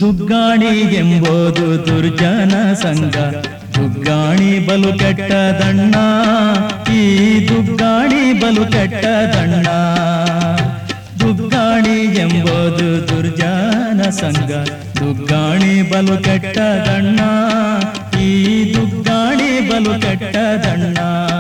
ದುಗ್ಗಾಣಿ ಎಂಬುದು ದುರ್ಜನ ಸಂಘ ದುಗ್ಗಾಣಿ ಬಲು ಕೆಟ್ಟದಣ್ಣ ಈ ದುಗ್ಗಾಣಿ ಬಲು ಕೆಟ್ಟದಣ್ಣ ದುಗ್ಗಾಣಿ ಎಂಬುದು ದುರ್ಜನ ಸಂಘ ದುಗ್ಗಾಣಿ ಬಲು ಕೆಟ್ಟದಣ್ಣ ಈ ದುಗ್ಗಾಣಿ ಬಲು ಕೆಟ್ಟದಣ್ಣ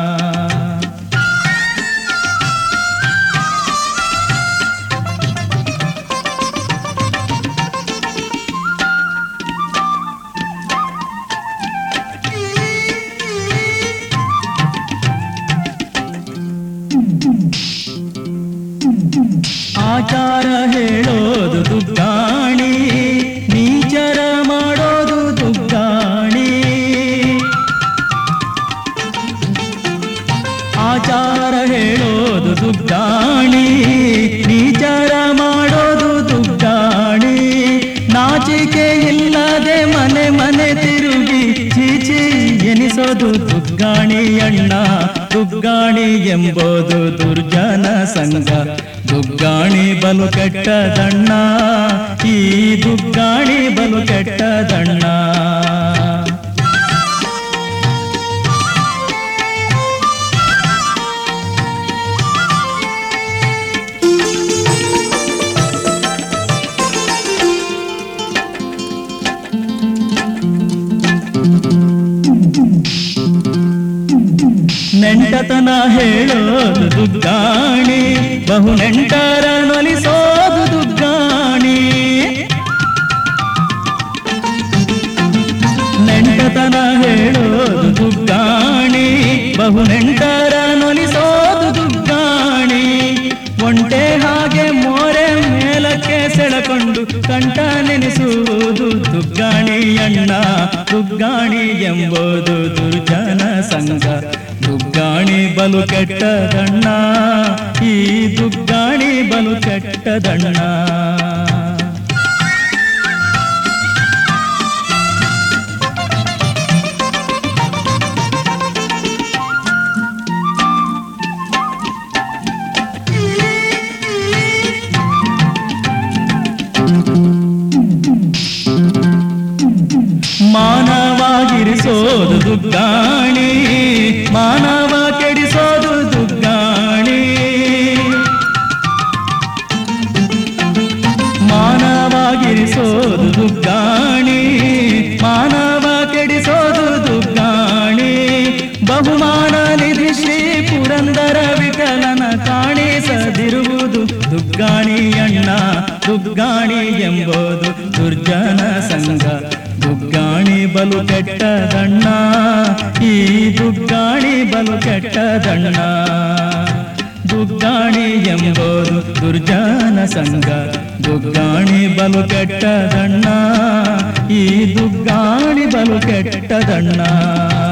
ಆಚಾರ ಹೇಳೋದು ದುಗ್ಗಾಣಿ ನೀಚರ ಮಾಡೋದು ದುಗ್ಗಾಣಿ ಆಚಾರ ಹೇಳೋದು ದುಗ್ಗಾಣಿ ನೀಚರ ಮಾಡೋದು ದುಗ್ಗಾಣಿ ನಾಚಿಕೆ ಇಲ್ಲದೆ ಮನೆ ಮನೆ ತಿರುಗಿ ಚೀಚಿ ಎನಿಸೋದು ದುಗ್ಗಾಣಿ ಅಣ್ಣ ದುಗ್ಗಾಣಿ ಎಂಬುದು ದುರ್ಜನ ಸಂಘ ದುಗ್ಗಾಣಿ ಬಲು ಕೆಟ್ಟದಣ್ಣ ಈ ದುಗ್ಗಾಣಿ ಬಲು ಕೆಟ್ಟದಣ್ಣ ನೆಂಟತನ ಹೇಳೋದು ದುಗ್ಗಾಣಿ ಬಹು ನೆಂಟರ ನೊಲಿಸೋದು ದುಗ್ಗಾಣಿ ನೆಂಟತನ ಹೇಳೋದು ದುಗ್ಗಾಣಿ ಬಹು ನೆಂಟರ ನೊಲಿಸೋದು ದುಗ್ಗಾಣಿ ಒಂಟೆ ಹಾಗೆ ಮೋರೆ ಮೇಲಕ್ಕೆ ಸೆಳೆಕೊಂಡು ಕಂಠ ನೆನೆಸುವುದು ದುಗ್ಗಾಣಿ ಅಣ್ಣ ದುಗ್ಗಾಣಿ ಎಂಬುದು ದುರ್ಜನ ಸಂಘ ದುಗ್ಗಾಣಿ ಬಲು ಕೆಟ್ಟದಣ್ಣ ಈ ದುಗ್ಗಾಣಿ ಬಲು ಕೆಟ್ಟದಣ್ಣ ಮಾನವಾಗಿರಿಸೋದು ದುಗ್ಗಾಣಿ ಮಾನವ ಕೆಡಿಸೋದು ದುಗ್ಗಾಣಿ ಮಾನವಾಗಿರಿಸೋದು ದುಗ್ಗಾಣಿ ಮಾನವ ಕೆಡಿಸೋದು ದುಗ್ಗಾಣಿ ಬಹುಮಾನ ನಿಧಿ ಶ್ರೀ ಪುರಂದರ ವಿಠಲನ ಕಾಣಿಸದಿರುವುದು ದುಗ್ಗಾಣಿ ಅಣ್ಣ ದುಗ್ಗಾಣಿ ಎಂಬುದು ದುರ್ಜನ ಸಂಘ ದುಗ್ಗಾಣಿ ಬಲು ಕೆಟ್ಟದಣ್ಣ ಈ ದುಗ್ಗಾಣಿ ಬಲು ಕೆಟ್ಟದಣ್ಣ ದುಗ್ಗಾಣಿ ಎಂಬುದು ದುರ್ಜನ ಸಂಘ ದುಗ್ಗಾಣಿ ಬಲು ಕೆಟ್ಟದಣ್ಣ ಈ ದುಗ್ಗಾಣಿ ಬಲು ಕೆಟ್ಟದಣ್ಣ